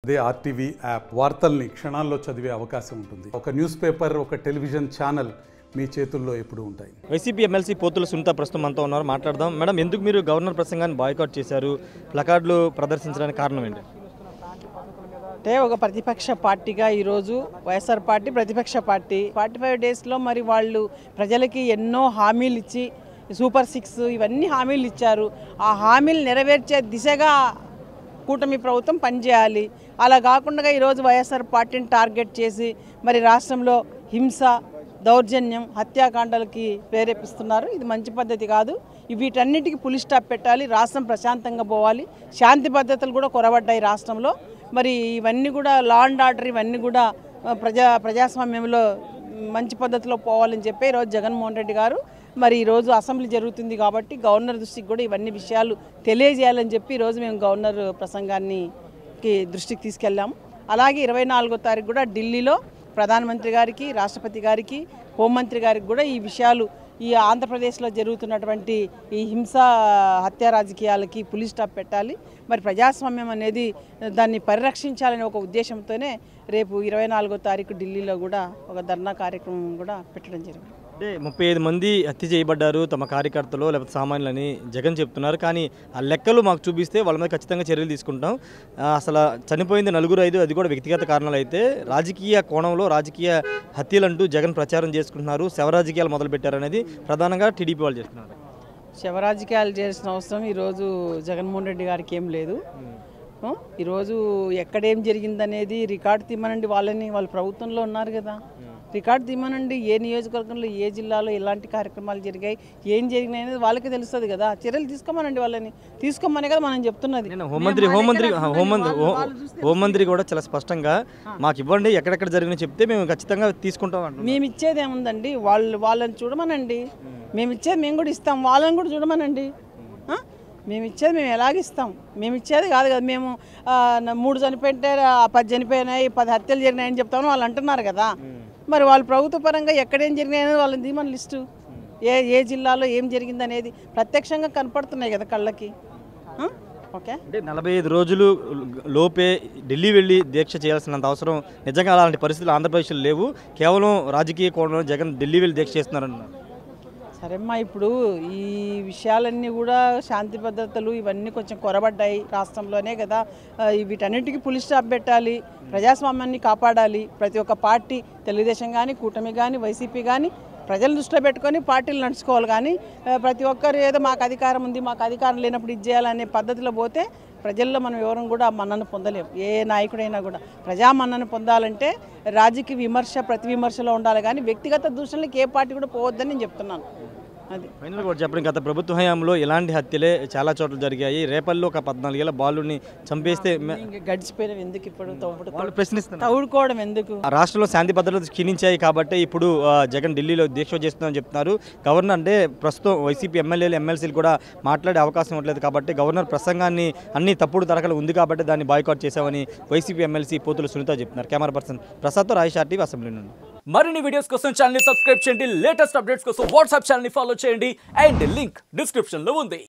అదే RTV app వార్తల్ని క్షణాల్లో చదివే అవకాశం ఉంటుంది ఒక న్యూస్ పేపర్ ఒక టెలివిజన్ ఛానల్ మీ చేతుల్లో ఎప్పుడూ ఉంటాయి వైసీపీ ఎమ్మెల్సీ పోతుల సునీత ప్రస్తుతం మనతో ఉన్నారు మాట్లాడదాం మేడం ఎందుకు మీరు గవర్నర్ ప్రసంగాన్ని బాయ్కాట్ చేశారు ప్లకార్డులు ప్రదర్శించడానికి కారణం ఏంటి అంటే ఒక ప్రతిపక్ష పార్టీగా ఈరోజు వైఎస్ఆర్ పార్టీ ప్రతిపక్ష పార్టీ ఫార్టీ ఫైవ్ డేస్లో మరి వాళ్ళు ప్రజలకి ఎన్నో హామీలు ఇచ్చి సూపర్ సిక్స్ ఇవన్నీ హామీలు ఇచ్చారు ఆ హామీలు నెరవేర్చే దిశగా కూటమి ప్రభుత్వం పనిచేయాలి అలా కాకుండా ఈరోజు వైఎస్ఆర్ పార్టీని టార్గెట్ చేసి మరి రాష్ట్రంలో హింస దౌర్జన్యం హత్యాకాండాలకి ప్రేరేపిస్తున్నారు ఇది మంచి పద్ధతి కాదు వీటన్నిటికీ పులి స్టాప్ పెట్టాలి రాష్ట్రం ప్రశాంతంగా పోవాలి శాంతి భద్రతలు కూడా కొరబడ్డాయి రాష్ట్రంలో మరి ఇవన్నీ కూడా లా అండ్ ఆర్డర్ ఇవన్నీ కూడా ఆ, ప్రజా ప్రజాస్వామ్యంలో మంచి పద్ధతిలో పోవాలని చెప్పి ఈరోజు జగన్మోహన్ రెడ్డి గారు మరి ఈరోజు అసెంబ్లీ జరుగుతుంది కాబట్టి గవర్నర్ దృష్టికి కూడా ఇవన్నీ విషయాలు తెలియజేయాలని చెప్పి ఈరోజు మేము గవర్నర్ ప్రసంగాన్ని కి దృష్టికి తీసుకెళ్ళాము అలాగే ఇరవై నాలుగో తారీఖు కూడా ఢిల్లీలో ప్రధానమంత్రి గారికి రాష్ట్రపతి గారికి హోంమంత్రి గారికి కూడా ఈ విషయాలు ఈ ఆంధ్రప్రదేశ్లో జరుగుతున్నటువంటి ఈ హింస హత్య రాజకీయాలకి పులి స్టాప్ పెట్టాలి మరి ప్రజాస్వామ్యం అనేది దాన్ని పరిరక్షించాలనే ఒక ఉద్దేశంతోనే రేపు ఇరవై నాలుగో తారీఖు ఢిల్లీలో కూడా ఒక ధర్నా కార్యక్రమం కూడా పెట్టడం జరిగింది అంటే ముప్పై ఐదు మంది హత్య చేయబడ్డారు తమ కార్యకర్తలు లేకపోతే సామాన్యులని జగన్ చెప్తున్నారు కానీ ఆ లెక్కలు మాకు చూపిస్తే వాళ్ళ మీద ఖచ్చితంగా చర్యలు తీసుకుంటాం ఆ, అసలు చనిపోయింది నలుగురు ఐదు అది కూడా వ్యక్తిగత కారణాలు అయితే రాజకీయ కోణంలో రాజకీయ హత్యలంటూ జగన్ ప్రచారం చేసుకుంటున్నారు శవ రాజకీయాలు మొదలుపెట్టారనేది ప్రధానంగా టీడీపీ వాళ్ళు చేస్తున్నారు శవరాజకీయాలు చేసిన అవసరం ఈరోజు జగన్మోహన్ రెడ్డి గారికి ఏం లేదు ఆ, ఈరోజు ఎక్కడేం జరిగిందనేది రికార్డు తీమనండి వాళ్ళని వాళ్ళు ప్రభుత్వంలో ఉన్నారు కదా రికార్డు తీమనండి ఏ నియోజకవర్గంలో ఏ జిల్లాలో ఎలాంటి కార్యక్రమాలు జరిగాయి ఏం జరిగినాయి అనేది వాళ్ళకి తెలుస్తుంది కదా చర్యలు తీసుకోమనండి వాళ్ళని తీసుకోమనే కదా మనం చెప్తున్నది నేను హోంమంత్రి హోంమంత్రి హోంమంత్రి హో- హోంమంత్రి కూడా చాలా స్పష్టంగా మాకు ఇవ్వండి ఎక్కడెక్కడ జరిగినా చెప్తే మేము ఖచ్చితంగా తీసుకుంటాం అంటున్నారు మేము ఇచ్చేది ఏముందండి వాళ్ళు వాళ్ళని చూడమనండి మేము ఇచ్చేది మేము కూడా ఇస్తాం వాళ్ళని కూడా చూడమనండి ఆ? మేము ఇచ్చేది మేము ఎలాగిస్తాం మేము ఇచ్చేది కాదు కదా మేము ఆ, నా మూడు చనిపోయింటే ఆ, పది చనిపోయినాయి పది హత్యలు జరిగినాయని చెప్తామని వాళ్ళు అంటున్నారు కదా మరి వాళ్ళు ప్రభుత్వ పరంగా ఎక్కడేం జరిగినాయి అనేది వాళ్ళని తీమని లిస్టు ఏ ఏ జిల్లాలో ఏం జరిగింది అనేది ప్రత్యక్షంగా కనపడుతున్నాయి కదా కళ్ళకి ఆ? ఓకే అంటే నలభై ఐదు రోజులు లోపే ఢిల్లీ వెళ్ళి దీక్ష చేయాల్సినంత అవసరం నిజంగా అలాంటి పరిస్థితులు ఆంధ్రప్రదేశ్లో లేవు కేవలం రాజకీయ కోణంలో జగన్ ఢిల్లీ వెళ్ళి దీక్ష చేస్తున్నారన్నారు సరేమ్మా ఇప్పుడు ఈ విషయాలన్నీ కూడా శాంతి భద్రతలు ఇవన్నీ కొంచెం కొరబడ్డాయి రాష్ట్రంలోనే కదా ఆ, ఈ వీటన్నిటికీ పులి స్టాప్ పెట్టాలి ప్రజాస్వామ్యాన్ని కాపాడాలి ప్రతి ఒక్క పార్టీ తెలుగుదేశం కానీ కూటమి కానీ వైసీపీ కానీ ప్రజలు దృష్టిలో పెట్టుకొని పార్టీలు నడుచుకోవాలి కానీ ఆ, ప్రతి ఒక్కరు ఏదో మాకు అధికారం ఉంది మాకు అధికారం లేనప్పుడు ఇది చేయాలనే పద్ధతిలో పోతే ప్రజల్లో మనం ఎవరం కూడా మన్నను పొందలేము ఏ నాయకుడైనా కూడా ప్రజా మన్నను పొందాలంటే రాజకీయ విమర్శ ప్రతి విమర్శలో ఉండాలి కానీ వ్యక్తిగత దూషణలకు ఏ పార్టీ కూడా పోవద్దని నేను చెప్తున్నాను అది ఫైనల్ కూడా చెప్పండి గత ప్రభుత్వ హయాంలో ఇలాంటి హత్యలే చాలా చోట్ల జరిగాయి రేపల్లో ఒక పద్నాలుగేళ్ల బాలుని చంపేస్తే మే- ఇంక గడిచిపోయినవి ఎందుకు ఇప్పుడు తవ్వుడు వాళ్ళు ప్రశ్నిస్తున్నారు తవ్వుడుకోవడం ఎందుకు ఆ రాష్ట్రంలో శాంతి భద్రతలు క్షీణించాయి కాబట్టి ఇప్పుడు ఆ, జగన్ ఢిల్లీలో దీక్ష చేస్తుందని చెప్తున్నారు గవర్నర్ అంటే ప్రస్తుతం వైసీపీ ఎమ్మెల్యేలు ఎమ్మెల్సీలు కూడా మాట్లాడే అవకాశం ఇవ్వట్లేదు కాబట్టి గవర్నర్ ప్రసంగాన్ని అన్ని తప్పుడు తరగలు ఉంది కాబట్టి దాన్ని బాయ్కాట్ చేశామని వైసీపీ ఎమ్మెల్సీ పోతుల సునీత చెప్తున్నారు కెమెరా పర్సన్ ప్రసాద్తో రాజేష్ ఆర్టీవీ అసెంబ్లీ నుండి మరిన్ని వీడియోస్ కోసం ఛానల్ ని సబ్స్క్రైబ్ చేయండి లేటెస్ట్ అప్డేట్స్ కోసం వాట్సాప్ ఛానల్ ని ఫాలో చేయండి అండ్ లింక్ డిస్క్రిప్షన్ లో ఉంది